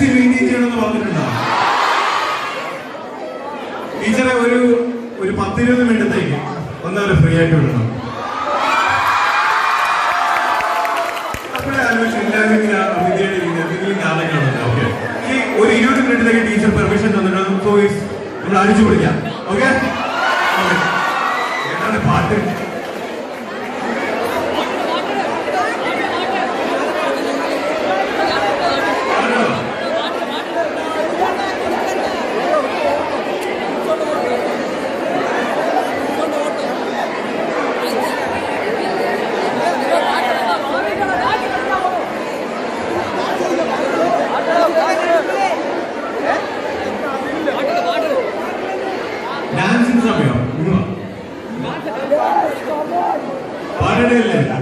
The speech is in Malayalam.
സീറ്റ് മെയിൻറ്റെയിൻ ചെയ്യണമെന്ന് പറഞ്ഞിട്ടുണ്ടോ ടീച്ചറെ ഒരു ഒരു പത്തിരുപത് മിനിറ്റത്തേക്ക് ഒന്നവരെ ഫ്രീ ആയിട്ട് വിടണം അപ്പോഴേ ആലോചിച്ചു എല്ലാവരും ഇങ്ങനെ വിദ്യയുടെ എന്തെങ്കിലും കാരണങ്ങളുണ്ട് ഓക്കെ ഈ ഒരു ഇരുപത് മിനിറ്റത്തേക്ക് ടീച്ചർ പെർമിഷൻ തന്നിട്ടുണ്ട് സോ നമ്മൾ അടിച്ചു പിടിക്കാം ഓക്കെ ഏതാണ് പാട്ട് ആണോ? ഡാൻസിന് സമയം ഇങ്ങ് വാ. പാടണ്ടേ